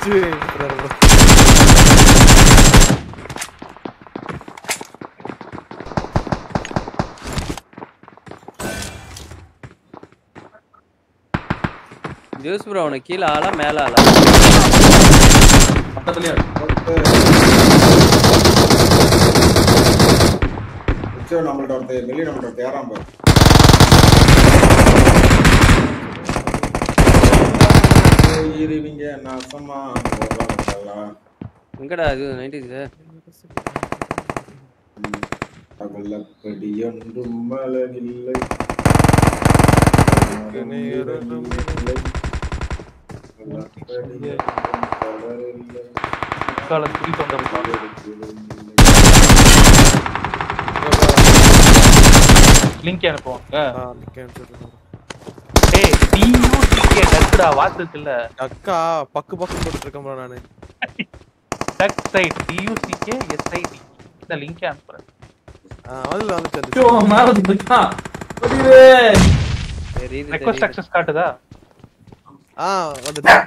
வச்சு விட்டுறாரு bro. Juice bro உனக்கு கீழே ஆளா மேல ஆளா பக்கத்துலயே உச்சோ நம்மள்ட்ட ஒருத்தர் வெளியே நம்மள்ட்ட ஒருத்தர் ஏறாம பாரு இருவீங்க நாசமா போவாங்கலாம் எங்கடா இது நைன்டி சார் பகலப்படி ஒன்றும் மலரில்லை நேரம் இல்லை. பகலப்படி ஒன்றும் தவறில்லை. கால துணி தொண்டை லிங்க் அனுப்புவாங்க ஆ, நிக்க அனுப்பிச்சுடுறேன் bro. டேய் நீயும் டிகே டக்குடா வாத்துக்குல்ல அக்கா பக்கு பக்கு போட்டுட்டு இருக்கேன் bro நானு டக் சைட் டியூசிகே எஸ்ஐடி இந்த லிங்க் அனுப்புறேன் ஆ, அதுல வந்துச்சு அந்த ஐயோ, மேல இருக்கான் தெரியுது தெரியுது ரெக்வஸ்ட் தெரியுது. சக்சஸ் காட்டுதா ஆ வந்துச்சு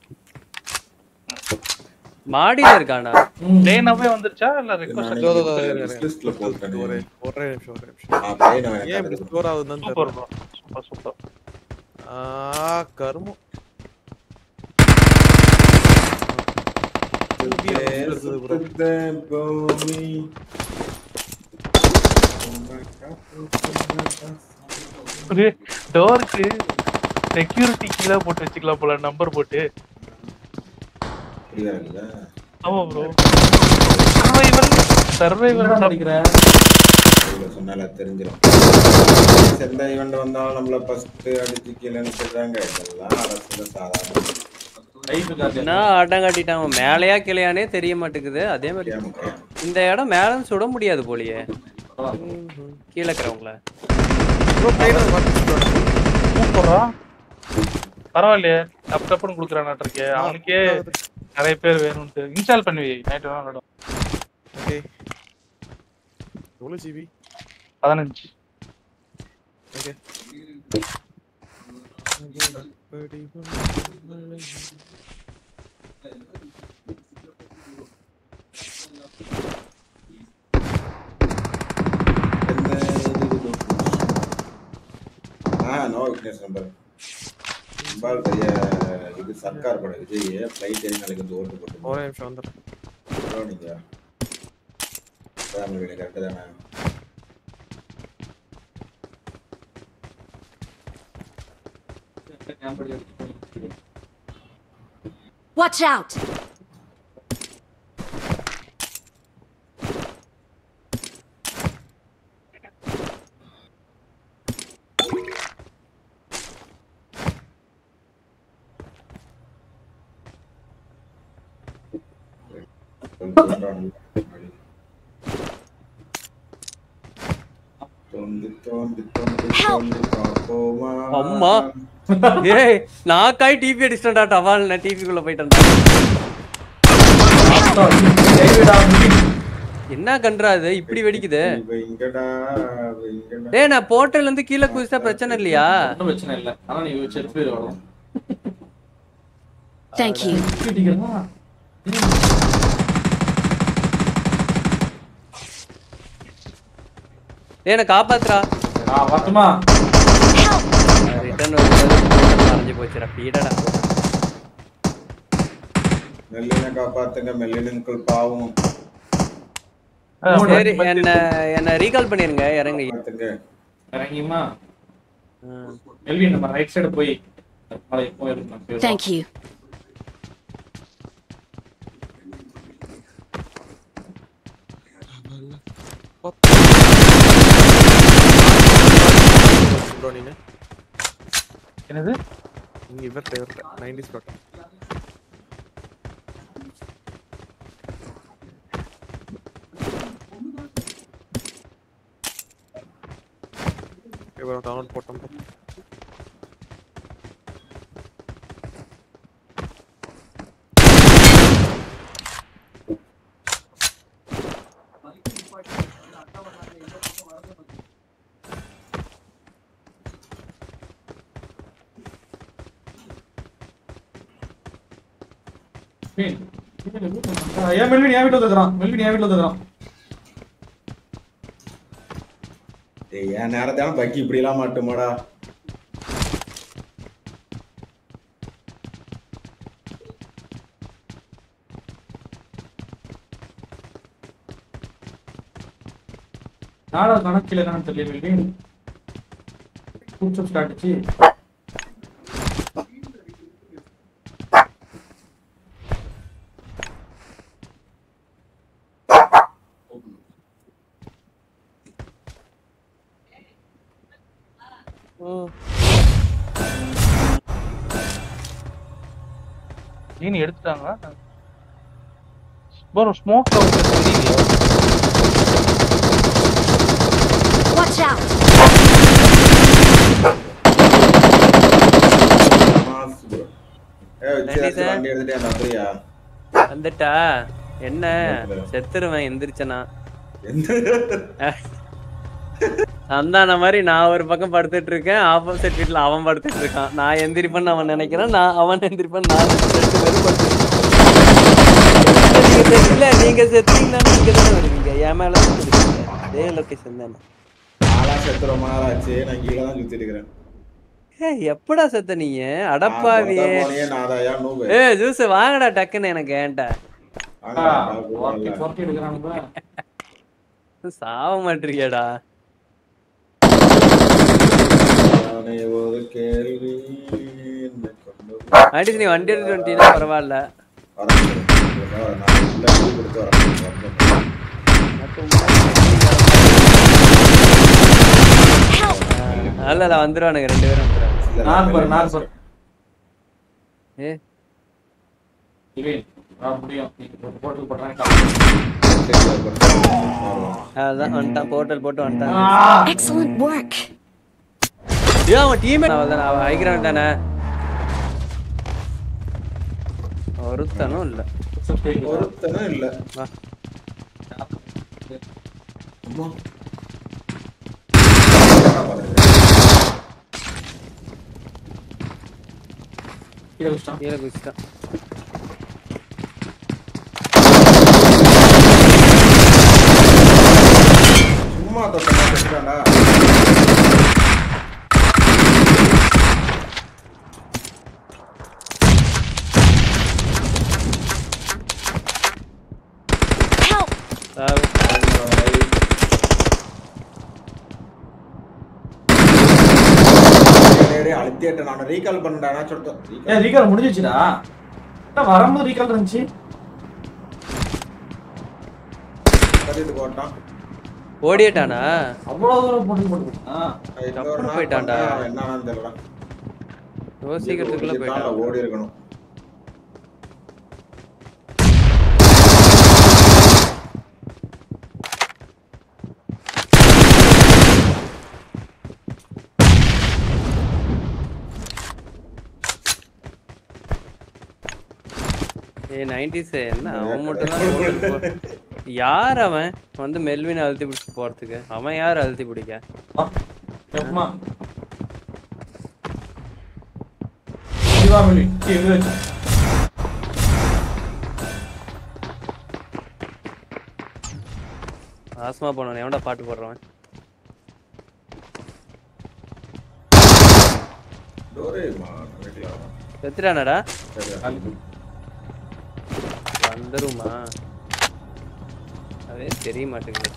மாடியில இருக்கானா டேனாவே வந்துருச்சா இல்ல ரெக்வஸ்ட் நான் இதோ, இதோ, இப்ப இதோ, wish list ல போட்டேனே. ஒரே ஒரே நிமிஷம் ஒரே நிமிஷம் ஆ, பையனை வேணா ஏன் இப்படி காட்டுது. ஸ்டோர் ஆகுதுன்னு சூப்பர் தெரியல ப்ரோ சூப்பர் சூப்பர் ஆ கருமம் சுத்த பூமி. டோருக்கு செக்யூரிட்டி கீழே போட்டு வச்சுக்கலாம் போல நம்பர் போட்டு இப்படியா இருக்குதா? ஆமா ப்ரோ சர்வைவல் சர்வைவல் அடிக்கிறேன் இவ்வளவு சொன்னால தெரிஞ்சிடும் எந்த ஈவெண்ட் வந்தாலும் நம்மள ஃபர்ஸ்ட் அடிச்சு கீழே சொல்றாங்க இதெல்லாம் அரசுல சாதாரண லைஃப் காட்டு என்ன ஆட்டம் காட்டிட்டாங்க மேலையா கிளையானே தெரிய மாட்டேங்குது அதே மாதிரி முக்கியம் முக்கியம் இந்த இடம் மேல சுட முடியாது போலியே கீழே இருக்கிறவங்கள ப்ரோ பிளேன் வந்துச்சு bro. சூப்பரா பரவாயில்லையே டப் டப்புன்னு கொடுக்குறானாட்டு இருக்கே அவனுக்கே நிறைய பேர் வேணும்ட்டு இன்ஸ்டால் பண்ணி நைட் வேணா விளாடும் ஓகே எவ்வளவு ஜிபி பதினஞ்சு ஓகே என்ன இது? ஆ நோ விக்னேஷ் நம்பர் இம்பால் பெரிய இது சர்க்கார் படம் விஜய் ஃப்ளைட் ஏறி நாளைக்கு வந்து ஓட்டு போட்டு ஒரே நிமிஷம் வந்துடுறேன் bro, நீங்க ஃபேமிலி வீடு கரெக்டு தானே Watch out! தோண்டி தோண்டி தோண்டி தோண்டி பார்ப்போமா அம்மா. ஏய் நாக்காய் டிபி அடிச்சிட்டா டவால் நான் டிபிக்குள்ள போயிட்டேன் என்ன கன்றா இது இப்படி வெடிக்குது இவ இங்கடா இவ இங்கடா டேய் நான் போர்ட்டல்ல இருந்து கீழே குதிச்சா பிரச்சனை இல்லையா ஒன்றும் பிரச்சனை இல்லை ஆனா நீ செருப்பு வரும் Thank you. டேய் என்ன காப்பாத்துறா நான் வரட்டுமா ரிட்டர்ன் வரும்போது மறைஞ்சு போச்சுடா பீடடா மெல்லின காப்பாத்துங்க மெல்லினங்கள் பாவம் சரி என்ன என்ன ரீகால் பண்ணிருங்க இறங்கி காப்பாத்துங்க இறங்கியுமா எல்வி நம்ம ரைட் சைடு போய் மலை போயிருந்தோம் Thank you. ப்ரோ நீங்க என்னது இங்க இவர் இவர் நைன்டிஸ் ப்ளோட் ப்ரோ டவுன்லோட் போட்டோம் bro. மீன். ஆ, ஏன் மெல்வின் என் வீட்டுல வந்துக்கிறான் மெல்வின் என் வீட்டுல வந்துக்கிறான் டேய் என் நேரத்தான பக்கி இப்படி எல்லாம் மாட்டுமாடா நாடா கணக்கில் என்னன்னு தெரியல மெல்வின் கூச்சம் ஸ்டார்ட்ச்சு ஜீனி எடுத்துட்டாங்களா ப்ரோ ஸ்மோக்ல வந்து தெரியலையா Watch out! Mass bro. ஏய் வச்சு நன்றி sir. வண்டி எடுத்துட்டே அந்த அப்படியா வந்துட்டா என்ன செத்துருவேன் எந்திரிச்சனா எந்த சந்தான மாதிரி நான் ஒரு பக்கம் படுத்துட்டு இருக்கேன் ஆப்போசிட் வீட்ல அவன் படுத்துட்டு இருக்கான் நான் எந்திரிப்பேன்னு அவன் நினைக்கிறான் நான் அவன் எந்திரிப்பேன் நான் ரெண்டு பேரும் படுத்துட்டு நீங்க செத்துல நீங்க செத்தீங்கன்னா நீங்க தானே வருவீங்க என் மேல தான் வருவீங்க அதே லொகேஷன் தானே நாளா செத்து ரொம்ப நாள் ஆச்சு நான் கீழே தான் சுத்திட்டு இருக்கிறேன் ஏய், எப்படா செத்த நீங்க அடப்பாவியே நாதாயா நூபு ஏ ஜூஸ் வாங்கடா டக்குன்னு எனக்கு ஏன்டா ஃபார்ட்டி ஃபார்ட்டி எடுக்கிறானுங்க சாவ மாட்டிருக்கியாடா ஒரு கேள்வி என்னை கொண்டு அடிச்சு நீ வண்டி எடுத்து வந்துட்டீங்கன்னா பரவாயில்ல வரேன். நான் உள்ள கீ கொடுத்து வரேன். இல்ல இல்ல வந்துருவானுங்க ரெண்டு பேரும் வந்துருவாங்க இல்ல, நார் பாரு நான் நார் பாரு ஏ இவன் நான் முடியும் நீ போட்டு போடுறாங்க அதான் வந்துட்டான் போர்ட்டல் போட்டு வந்துட்டான் Excellent work. ஏன் அவன் டீமே அவன் அவன் ஹைக்ரவுண்ட் தானே ஒருத்தனும் இல்ல ஒருத்தனும் இல்ல வா. அம்மா. கீழே வச்சிட்டான் கீழே குதிச்சிட்டான் சும்மா தொட்டா செத்துட்டான்டா Help! சாவு. அழுத்திட்டேன் நான் ரீகால் பண்ணேன் ஏன் சொல்லிட்டேன் ரீகால் முடிஞ்சிச்சுடா என்ன வரும்போது ரீகால் இருந்துச்சு கட்டிட்டு போட்டான் ஓடிட்டானா அவ்வளவு தூரம் போட்டு போட்டு ஆ இன்னொரு அப்புறம் நாள் போயிட்டான்டா. பண்ணா என்னன்னு தெரியல யோசிக்கிறதுக்குள்ள போயிட்டான் ஓடி இருக்கணும் ஏ நைன்டிஸ் என்ன அவன் மட்டும் தான் யார் அவன் வந்து மெல்வின் அழுத்தி பிடிச்சி போறதுக்கு அவன் யார் அழுத்தி பிடிக்க எப்பமா சிவாமணி இது வச்சு ஆஸ்மா போனவன் எவன்டா பாட்டு போடுறவன் டோரேமான் வைக்கலாம். செத்துட்டானாடா சரியா? வந்துருமா அதே தெரிய மாட்டேங்குது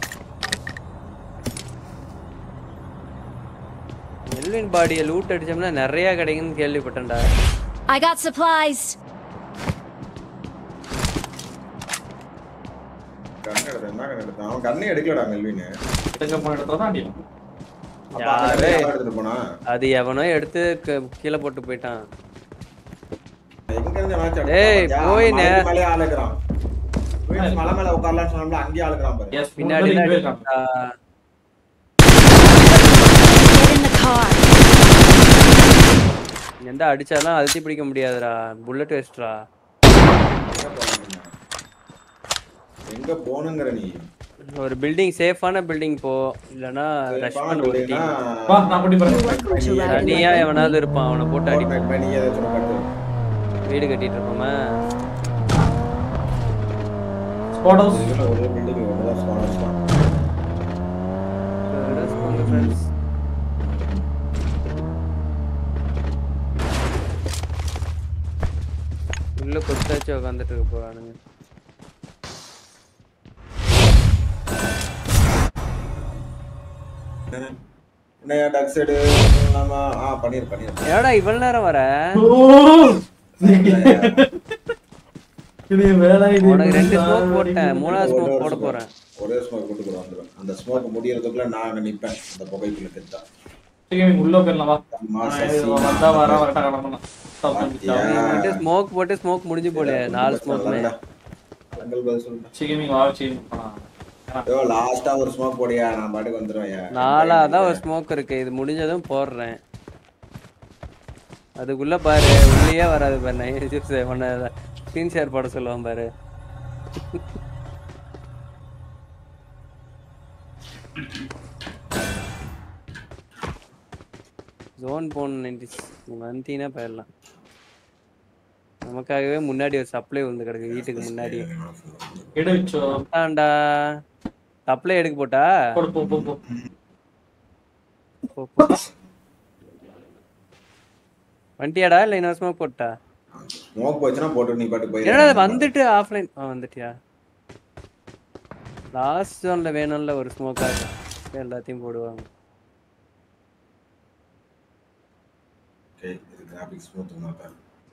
மெல்வின் பாடியை லூட் அடிச்சோம்னா நிறைய கிடைக்குன்னு கேள்விப்பட்டேன்டா I got supplies. கண்ணு எடுத்தேன், என்ன கண்ணு எடுத்தான்? அவன் கண்ணே எடுக்கலடா மெல்வின் எங்க போன இடத்துல தான் அடியும் அப்ப அந்த கண்ணை யார் எடுத்துட்டு போனா அது எவனோ எடுத்து க- கீழே போட்டு போயிட்டான் எங்க இருந்து எவனாச்சும் எடுத்தான் டேய், பாத்தியா? போய் மலைக்கு நே- மேலயே ஆள் இருக்கிறான். போய் மலை மேல உட்காரலாம்னு சொன்னோம்ல, அங்கேயே ஆள் இருக்கிறான் பாரு. எஸ் பின்னாடி பின்னாடி தான் இருக்கான் எடுத்தா. Get in the car. எந்த அடிச்சாலும் அழுத்தி பிடிக்க முடியாதுடா புல்லட் வேஸ்ட்ரா எங்க போனீங்க? எங்க போகணுங்கிற நீ ஒரு பில்டிங் சேஃபான பில்டிங் போ இல்லனா ரஷ் பண்ண ஒரு அப்படின்னா, டீம் வா நான் பண்ணி பாருங்க Welcome to Rapid தனியா எவனாவது இருப்பான் அவனை போட்டு அடி கோஆர்டினேட் பண்ணி ஏதாச்சும் ஒண்ணு கட்டு. வீடு கட்டிட்டு இருப்போமா ஸ்குவாட் ஹவுஸ் இதுல ஒரு பில்டிங் ஒண்ணுதான் ஸ்பான்ஸ் தான் Let's go, my friends. உள்ள கொத்தாச்சு உட்காந்துட்டு இருக்க போறானுங்க என்ன டக் சைடு நம்ம ஆ பண்ணிரு பண்ணிரு ஏடா இவ்வளவு நேரம் வர இது வேலை இது உனக்கு ரெண்டு ஸ்மோக் போட்டேன் மூணாவது ஸ்மோக் போட போறேன் ஒரே ஸ்மோக் கொண்டு கூட வந்துடும் அந்த ஸ்மோக் முடியறதுக்குள்ள நான் அங்க நிப்பேன் அந்த புகைக்குள்ள கெத்தா கேமிங் உள்ள போயிடலாம் வா மாசா நான் இது சீனா. வந்தா வர வரட்டா கிளம்பலாம் பாத்தியா? வந்துட்டு ஸ்மோக் போட்டு ஸ்மோக் முடிஞ்சு போல நாலு ஸ்மோக்மே அங்கல் பதில் சொல்லுடா கேமிங் வா கேமிங் போலாம் ஐயோ லாஸ்டா ஒரு ஸ்மோக் போடியா நான் பாட்டுக்கு வந்துருவேன் நாலாதான் ஒரு ஸ்மோக் இருக்கு இது முடிஞ்சதும் போடுறேன் அதுக்குள்ள பாரு உள்ளேயே வராது பாரு நான் ஜூஸ் ஒன்னு ஸ்க்ரீன் ஷேர் போட சொல்லுவான் பாரு ஜோன் போன் நைன்டிஸ் வந்தீங்கன்னா போயிடலாம் நமக்காகவே முன்னாடி ஒரு சப்ளை வந்து கிடக்கு வீட்டுக்கு முன்னாடி எடு வச்சோ ஆண்டா சப்ளை எடுக்க போட்டா போடு போ போ போ போ, போ. வண்டியாடா இல்ல இன்னொரு ஸ்மோக் போட்டா ஸ்மோக் போச்சுன்னா போட்டு நீ பாட்டு போய் என்னடா இது வந்துட்டு ஆஃப்லைன் ஆ வந்துட்டியா லாஸ்ட் ஜோன்ல வேணும்ல ஒரு ஸ்மோக்காக எல்லாத்தையும் போடுவாங்க ஓகே இது கிராபிக்ஸ் ஸ்மூத் மாப்பேன்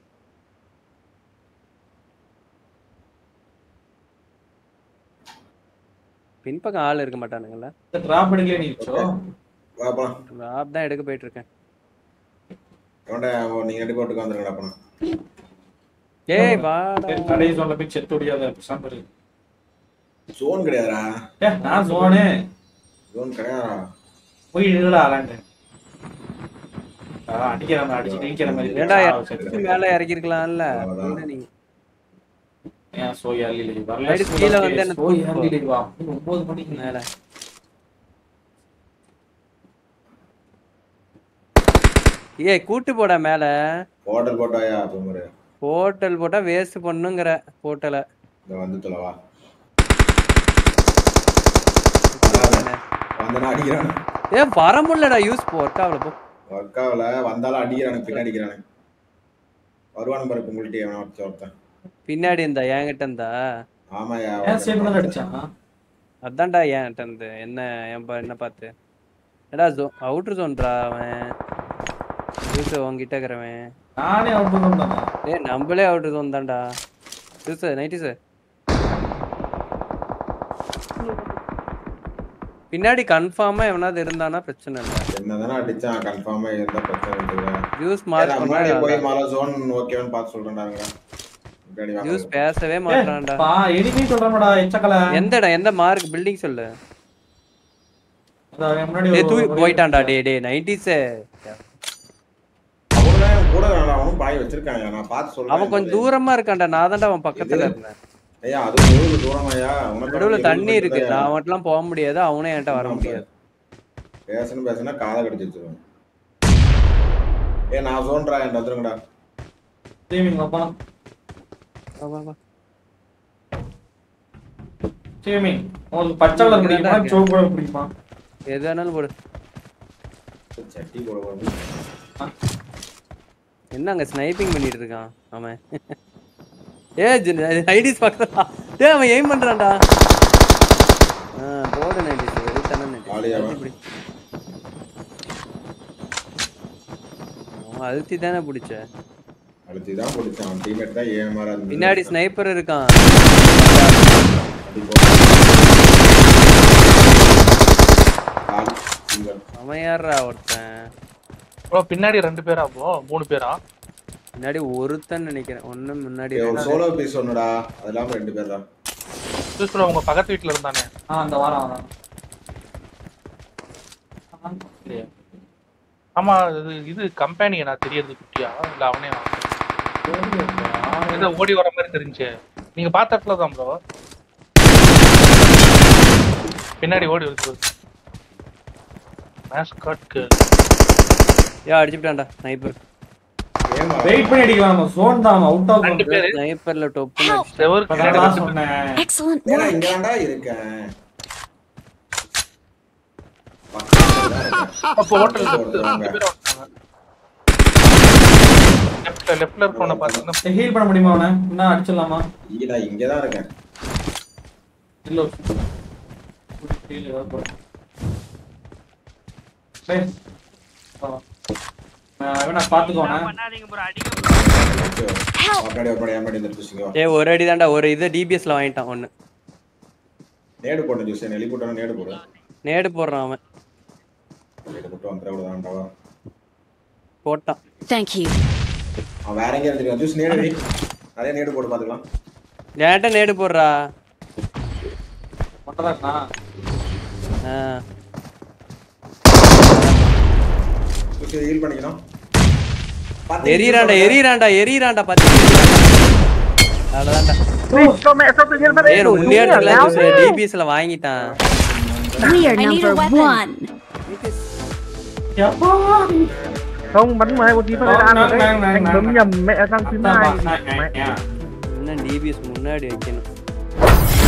பின்பக்கம் ஆள் இருக்க மாட்டானுங்கல்ல இந்த டிராப் எடுக்கல நீ வச்சோ வா போலாம் ராப் தான் எடுக்க போயிட்டு இருக்கேன் அவன்டா நீங்க ரெண்டு போட்டுக்கு வந்துருங்கடா அப்பனா ஏய் வாடா கடை ஜோன்ல போய் செத்து முடியாத சாம்பர் ஜோன் கிடையாதுடா ஏ நான் ஜோனு ஜோன் கிடையாதுடா போய் இழுடா அலாண்டு அடிக்கிற மாதிரி அடிச்சு கிழிக்கிற மாதிரி ஏன்டா ஆ, இறக்கி சரி. மேல இறக்கிருக்கலாம்ல அவ்வளவுதான். என்ன நீங்க ஏன் சோய் அள்ளி வரல Ladies, கீழே வந்து என்ன சோய் தூக்கு அள்ளி வா ஒன்பது மணிக்கு மேல ஏய் கூட்டு போடா மேல ஹோட்டல் போட்டாயா பொம்மரு ஹோட்டல் போட்டா வேஸ்ட் பண்ணுங்கிற ஹோட்டலை இந்த வந்து தொலைவா வந்தனா அடிக்கிறானு ஏன் வர முடியலடா யூஸ் போட்டாவில் போ ஒர்க்காவில் வந்தாலும் அடிக்கிறானு பின்னாடி அடிக்கிறானு வருவானு பாரு உங்கள்கிட்ட எவனா வச்சு ஒருத்தன் பின்னாடி இருந்தா என்கிட்ட இருந்தா ஆமாயா ஏன் சேஃப்ல அடிச்சான் அதான்டா என்கிட்ட இருந்து என்ன என் பா- என்ன பார்த்து எடா ஜோ அவுட்ரு ஜோன்டா அவன் யூஸ் உங்ககிட்ட இருக்கிறவன் நானே அவுட் பண்ணேன் டேய் நம்மளே அவுட்ரு ஜோன் தான்டா யூஸ் நைட்டி சார் பின்னாடி கன்ஃபார்மா எவனாவது இருந்தானா பிரச்சனை இல்லை என்னதானே அடிச்சான் கன்ஃபார்மா எந்த பிரச்சனை இல்லை யூஸ் மார்க் முன்னாடி போய் பண்ணா மேல ஜோன் ஓகேன்னு பார்த்து சொல்றேன்டாங்க முன்னாடி வாங்க. யூஸ் பேசவே மாட்டான்டா பா எனிமி சொல்றேன்டா எச்சக்கல எந்த இடம் எந்த மார்க் பில்டிங் சொல்லு அதான் முன்னாடி டேய் ஒரு- தூக்கி ஒரு- போயிட்டான்டா டே டே நைன்டிஸே அவனும் என் கூட இருந்தான், அவனும் பாய் வச்சிருக்காங்க நான் பார்த்து சொல்றேன் அவன் கொஞ்சம் தூரமா இருக்கான்டா நான் தான்டா அவன் பக்கத்துல இருந்தேன் ஐயா அது ஊருக்கு தூரமாயா உனக்கு நடுவுல இருபது தண்ணி இருக்கு கிலோமீட்டர் நான் மட்டும்லாம் போக முடியாது அவனே என்கிட்ட வர முடியாது பேசணும் பேசினா காதை கடிச்சு வச்சிருவேன் ஏ நான் சொல்றேன் என்கிட்ட வந்துருங்கடா சேவிங் அப்பலாம் வா, வா, வா. சேவிங் உங்களுக்கு பச்சை கலர் இங்கதான்டா பிடிக்குமா இருக்கு. சிவப்பு கலர் பிடிக்குமா எது வேணாலும் போடு சட்டி போட போட என்ன அங்க ஸ்னைப்பிங் பண்ணிட்டு இருக்கான் அவன் ஏ ஐடிஸ் பக்கத்துல டேய் அவன் எய்ம் பண்றான்டா ஆ போடு நைன்டிஸ் வெறித்தனம் ஆளியா அவன்? நைன்டிஸ் அவன் அழுத்தி தானே பிடிச்ச அடுத்து தான் பிடிச்சான் அவன் டீமேட் தான் ஏன் மாற பின்னாடி ஸ்னைப்பர் இருக்கான் அவன் யாரா ஒருத்தன் ப்ரோ பின்னாடி ரெண்டு பேரா ப்ரோ மூணு பேரா முன்னாடி ஒருத்தன் நினைக்கிறேன் ஒண்ணு முன்னாடி ஒரு ரெண்டு. சோலோ பீஸ் ஒண்ணுடா அது இல்லாம ரெண்டு பேர் தான் ஜூஸ் ப்ரோ உங்க பக்கத்து வீட்ல இருந்தானே ஆ அந்த வாரம் வரான் ஆ, இல்லையா? ஆமா இது இது கம்பெனி நான் தெரியறது குட்டியா இல்ல அவனே ஏதோ ஓடி வர மாதிரி தெரிஞ்சு நீங்க பார்த்த இடத்துல தான் ப்ரோ பின்னாடி ஓடி வருது மேஸ்காட்க்கு யா அடிச்சுட்டான்டா ஸ்னைப்பர் ஏமா வெயிட் பண்ணி அடிக்கலாம் சோன் தான் அவுட் ஆஃப் ரெண்டு பேரு ஸ்னைப்பர்ல டொப்பு Help! செவருக்கு இப்பதான் சொன்னேன் Excellent ஏன்னா work. இங்க தான்டா இருக்கேன் பக்கத்துல தான் இருக்கேன். அப்போ ஹோட்டல் ஒருத்தவங்க. லெஃப்ட்ல லெஃப்ட்ல இருக்கவன பாத்தீங்கன்னா ஹீல் பண்ண முடியுமா அவனை என்ன அடிச்சிடலாமா ஈடா இங்கதான் இருக்கேன் இல்ல ஹீல் ஏதாவது போடு. டேய். ஆ. நான் வேணா பாத்துக்கோண்ணே Help! முன்னாடி ஒரு படம் ஏமாடி இந்த ஜூஸிங்க ஏய் ஒரு அடி தான்டா ஒரு இது டிபிஎஸ்ல வாங்கிட்டான் ஒண்ணு நேடு போட்டேன் ஜூஸ் நெளி போட்டோம் நேடு போடு நேடு போடுறான் அவன் நேடு போட்டு வந்துட விடுதான்டாவா போட்டான் Thank you. அவன் வேற எங்கேயும் இருந்துருக்கான் ஜூஸ் நேடு வை. அதே நேடு போட்டு பாத்துக்கலாம் என்கிட்ட நேடு போடுறா மட்டும் தான் ஆ. ஜூஸ் ஹீல் பண்ணிக்கணும் எரியறான்டா எரியறான்டா எரியறான்டா பாத்து அவ்வளவுதான்டா ஏய் முன்னேறல டிபிஎஸ்ல வாங்கிட்டான் We are number one. không bắn mẹ một tí thôi Không, ăn nang, đấy nang, nang, anh nang, bấm nang. nhầm mẹ sang phím hai mẹ இன்னும் டிபிஎஸ் முன்னாடி வைக்கணும்